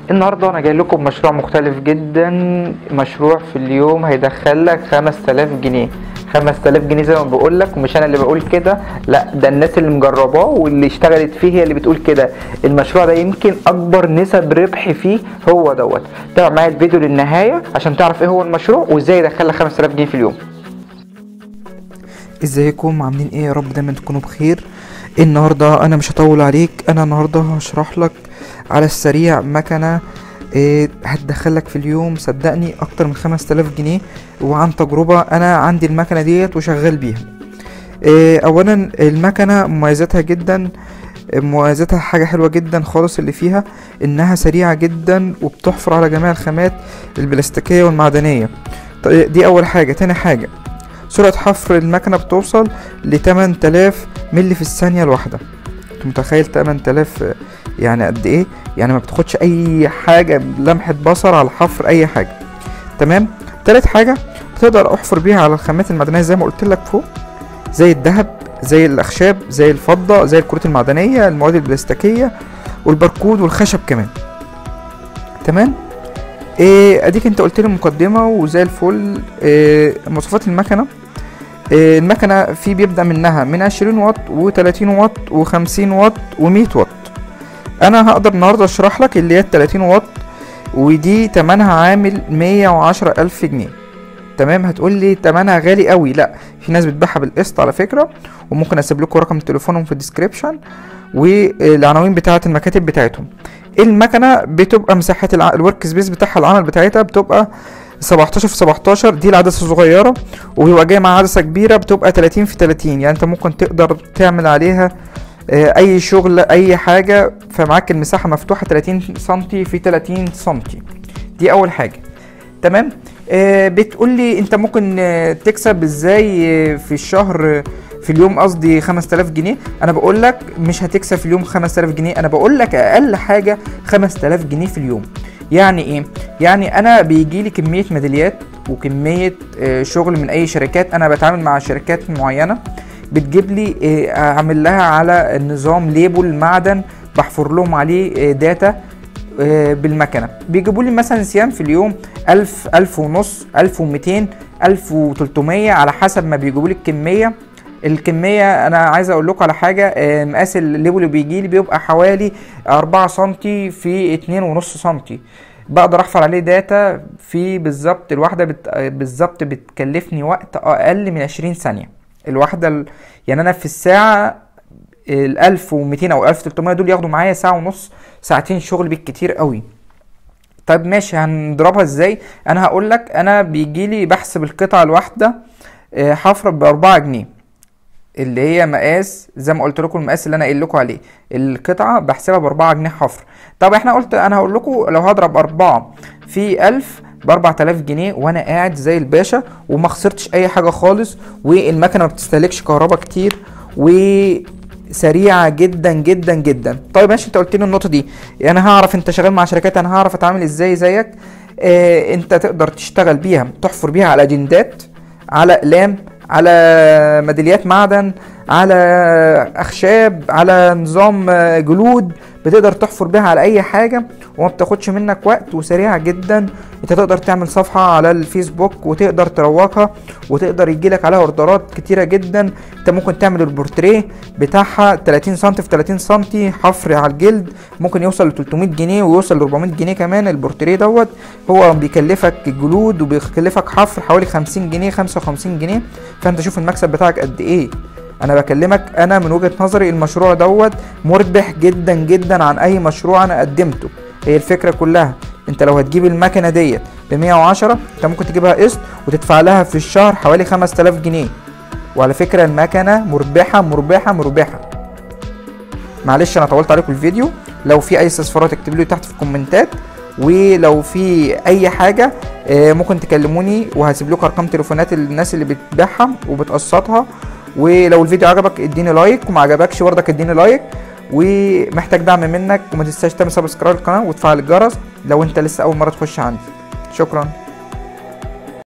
النهارده انا جاي لكم مشروع مختلف جدا مشروع في اليوم هيدخل لك 5000 جنيه 5000 جنيه زي ما بقول لك ومش انا اللي بقول كده لا ده الناس اللي مجرباه واللي اشتغلت فيه هي اللي بتقول كده المشروع ده يمكن اكبر نسب ربح فيه هو دوت تابع معايا الفيديو للنهايه عشان تعرف ايه هو المشروع وازاي يدخل لك 5000 جنيه في اليوم ازيكم عاملين ايه يا رب دايما تكونوا بخير النهارده انا مش هطول عليك انا النهارده هشرح لك على السريع مكنه إيه هتدخلك في اليوم صدقني اكتر من 5000 جنيه وعن تجربه انا عندي المكنه ديت وشغال بيها إيه اولا المكنه مميزاتها جدا مميزاتها حاجة حلوة جدا خالص اللي فيها انها سريعة جدا وبتحفر على جميع الخامات البلاستيكية والمعدنية طيب دي اول حاجة تاني حاجة سرعة حفر المكنة بتوصل ل 8000 ملي في الثانية الواحدة انت متخيل 8000 يعني قد ايه يعني ما بتاخدش اي حاجة لمحة بصر على حفر اي حاجة تمام تالت حاجة بتقدر احفر بيها على الخامات المعدنية زي ما قلت لك فوق زي الذهب زي الاخشاب زي الفضة زي الكروت المعدنية المواد البلاستيكية والباركود والخشب كمان تمام إيه اديك انت قلت لي مقدمه وزي الفل إيه مواصفات المكنه إيه المكنه في بيبدا منها من 20 واط و30 واط و50 واط و100 واط انا هقدر النهارده اشرح لك اللي هي ال 30 واط ودي تمنها عامل 110 الف جنيه تمام هتقول لي تمنها غالي قوي لا في ناس بتبيعها بالقسط على فكره وممكن اسيب لكم رقم تليفونهم في الديسكريبشن والعناوين بتاعه المكاتب بتاعتهم المكنه بتبقى مساحه الع... الورك سبيس بتاعها العمل بتاعتها بتبقى 17 في 17 دي العدسه الصغيره وبيبقى جاي مع عدسه كبيره بتبقى 30 في 30 يعني انت ممكن تقدر تعمل عليها اي شغل اي حاجه فمعاك المساحه مفتوحه 30 سم في 30 سم دي اول حاجه تمام آه بتقول لي انت ممكن آه تكسب ازاي آه في الشهر في اليوم قصدي 5000 جنيه انا بقول لك مش هتكسب في اليوم 5000 جنيه انا بقول لك اقل حاجه 5000 جنيه في اليوم يعني ايه يعني انا بيجي لي كميه ميداليات وكميه شغل من اي شركات انا بتعامل مع شركات معينه بتجيب لي اعمل لها على نظام ليبل معدن بحفر لهم عليه داتا بالمكنه بيجيبوا لي مثلا سيام في اليوم 1000 1000 ونص 1200 1300 على حسب ما بيجيبوا لي الكميه الكميه انا عايز اقول لكم على حاجه مقاس الليبل اللي بيجي لي بيبقى حوالي 4 سم في 2.5 سم بقدر احفر عليه داتا في بالظبط الواحده بت... بالظبط بتكلفني وقت اقل من 20 ثانيه الواحده ال... يعني انا في الساعه ال 1200 او 1300 دول ياخدوا معايا ساعه ونص ساعتين شغل بالكتير قوي طيب ماشي هنضربها ازاي انا هقول لك انا بيجي لي بحسب القطعه الواحده حفره ب 4 جنيه اللي هي مقاس زي ما قلت لكم المقاس اللي انا قايل لكم عليه القطعه بحسبها ب 4 جنيه حفر طب احنا قلت انا هقول لكم لو هضرب 4 في 1000 ب 4000 جنيه وانا قاعد زي الباشا وما خسرتش اي حاجه خالص والمكنه ما بتستهلكش كهرباء كتير و سريعه جدا جدا جدا طيب ماشي انت قلت لي النقطه دي انا هعرف انت شغال مع شركات انا هعرف اتعامل ازاي زيك آه انت تقدر تشتغل بيها تحفر بيها على اجندات على اقلام على ميداليات معدن على اخشاب على نظام جلود بتقدر تحفر بيها على اي حاجه وما بتاخدش منك وقت وسريعه جدا انت تقدر تعمل صفحه على الفيسبوك وتقدر تروجها وتقدر يجيلك عليها اوردرات كتيره جدا انت ممكن تعمل البورتريه بتاعها 30 سم في 30 سم حفر على الجلد ممكن يوصل ل 300 جنيه ويوصل ل 400 جنيه كمان البورتريه دوت هو بيكلفك جلود وبيكلفك حفر حوالي 50 جنيه 55 جنيه فانت شوف المكسب بتاعك قد ايه انا بكلمك انا من وجهه نظري المشروع دوت مربح جدا جدا عن اي مشروع انا قدمته هي الفكره كلها انت لو هتجيب المكنه ديت ب 110 انت ممكن تجيبها قسط وتدفع لها في الشهر حوالي 5000 جنيه وعلى فكره المكنه مربحه مربحه مربحه معلش انا طولت عليكم الفيديو لو في اي استفسارات اكتبوا لي تحت في الكومنتات ولو في اي حاجه ممكن تكلموني وهسيب لكم ارقام تليفونات الناس اللي بتبيعها وبتقسطها ولو الفيديو عجبك اديني لايك وما عجبكش برضك اديني لايك ومحتاج دعم منك وما تنساش تعمل سبسكرايب للقناه وتفعل الجرس لو انت لسه اول مره تخش عندي شكرا